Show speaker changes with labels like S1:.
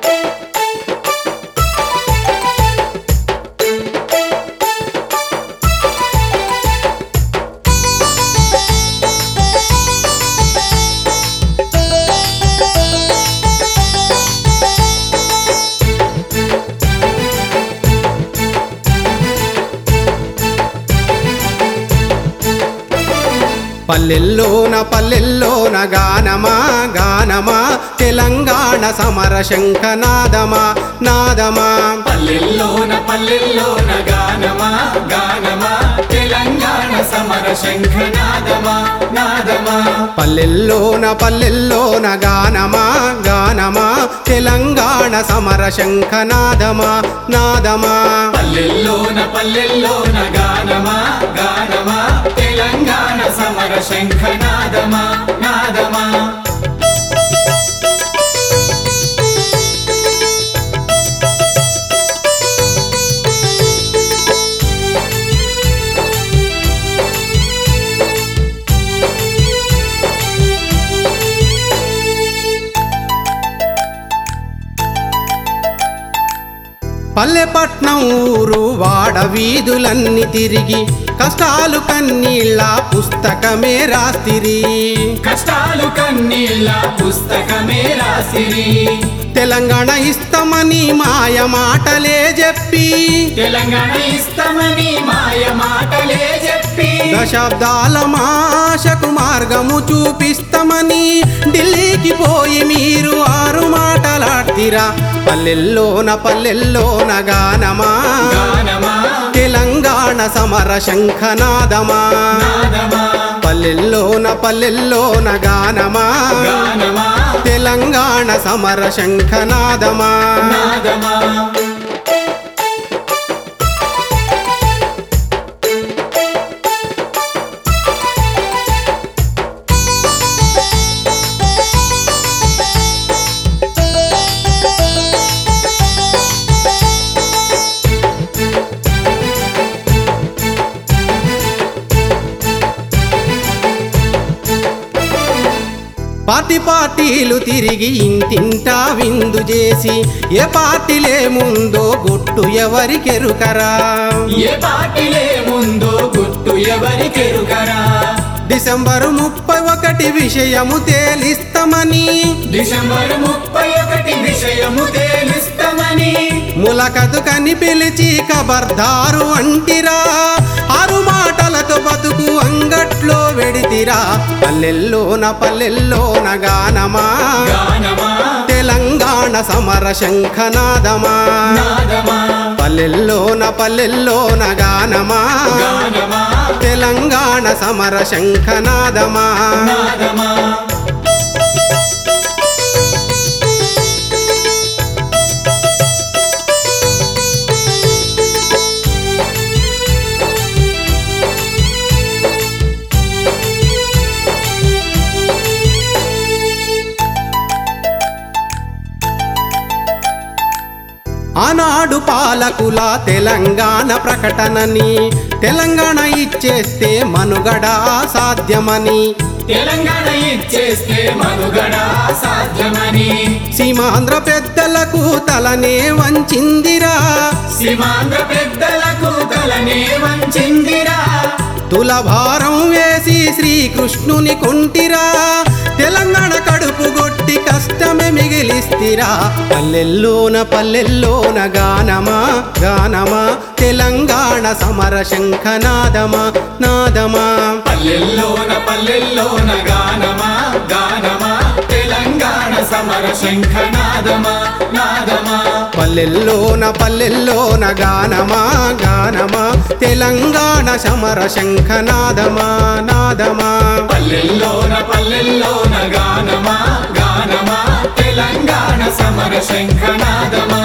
S1: పల్లెల్లోన పల్లెల్లోన గానమా గానమా తెలంగాణ సమర శంఖనాదమా నాదమా
S2: పల్లెల్లోన పల్లెల్లోన గానమా గానమా తెలంగాణ సమర శంఖనాదమా నాదమా
S1: పల్లెల్లోన పల్లెల్లోన గానమా గానమా తెలంగాణ సమర శంఖనాదమా నాదమా
S2: పల్లెల్లోన పల్లెల్లోన గానమా గానమా తెలంగాణ సమర శంఖనాదమా నాదమా
S1: పల్లెపట్నం ఊరు వాడ వీధులన్నీ తిరిగి కష్టాలు కన్నీళ్ళ పుస్తకమే రాస్తిరి
S2: కష్టాలు కన్నీళ్ళ పుస్తకమే రాసిరి
S1: తెలంగాణ ఇస్తామని మాయ మాటలే చెప్పి
S2: తెలంగాణ ఇస్తామని మాయ మాటలే చెప్పి
S1: దశాబ్దాల మాషకు మార్గము చూపిస్తామని ఢిల్లీకి పోయి మీరు ఆరు మాటలాడ్తిరా పల్లెల్లోన పల్లెల్లోన గానమా
S2: గానమా
S1: తెలంగాణ సమర శంఖనాదమా
S2: నాదమా
S1: పల్లెల్లోన పల్లెల్లోన గానమా
S2: గానమా
S1: తెలంగాణ సమర శంఖనాదమా
S2: నాదమా
S1: పార్టీ పార్టీలు తిరిగి ఇంటింటా విందు చేసి ఏ పార్టీలే ముందో గుట్టు ఎవరికెరుకరా
S2: ఏ పాటిలే ముందో గుట్టు ఎవరికెరుకరా
S1: డిసెంబరు ముప్పై ఒకటి విషయము తేలిస్తామని
S2: డిసెంబర్ ముప్పై ఒకటి విషయము తేలిస్తామని
S1: ములకదు కని పిలిచి కబర్దారు అంటిరా ఆరు మాటలతో బతుకు అంగట్లో వెడితిరా పల్లెల్లోన పల్లెల్లోన గానమా
S2: గానమా
S1: తెలంగాణ సమర శంఖనాదమా
S2: నాదమా
S1: పల్లెల్లోన పల్లెల్లోన గానమా
S2: గానమా
S1: తెలంగాణ సమర శంఖనాదమా
S2: నాదమా
S1: ఆనాడు పాలకుల తెలంగాణ ప్రకటనని తెలంగాణ ఇచ్చేస్తే మనుగడ సాధ్యమని
S2: తెలంగాణ ఇచ్చేస్తే మనుగడ సాధ్యమని
S1: సీమాంధ్ర పెద్దలకు తలనే వంచిందిరా
S2: సీమాంధ్ర పెద్దలకు తలనే వంచిందిరా
S1: తులభారం వేసి శ్రీకృష్ణుని కొంటిరా తెలంగాణ కడుపు గొట్టి కష్టమే మిగిలిస్తిరా పల్లెల్లోన పల్లెల్లోన గానమా గానమా తెలంగాణ సమర శంఖనాదమా నాదమా
S2: పల్లెల్లోన పల్లెల్లోన గానమా గానమా తెలంగాణ సమర శంఖనాదమా నాదమా
S1: పల్లెల్లోన పల్లెల్లోన గానమా గానమా తెలంగాణ సమర శంఖనాదమా నాదమా
S2: పల్లెల్లోన పల్లెల్లోన గానమా గానమా తెలంగాణ సమర శంఖనాదమా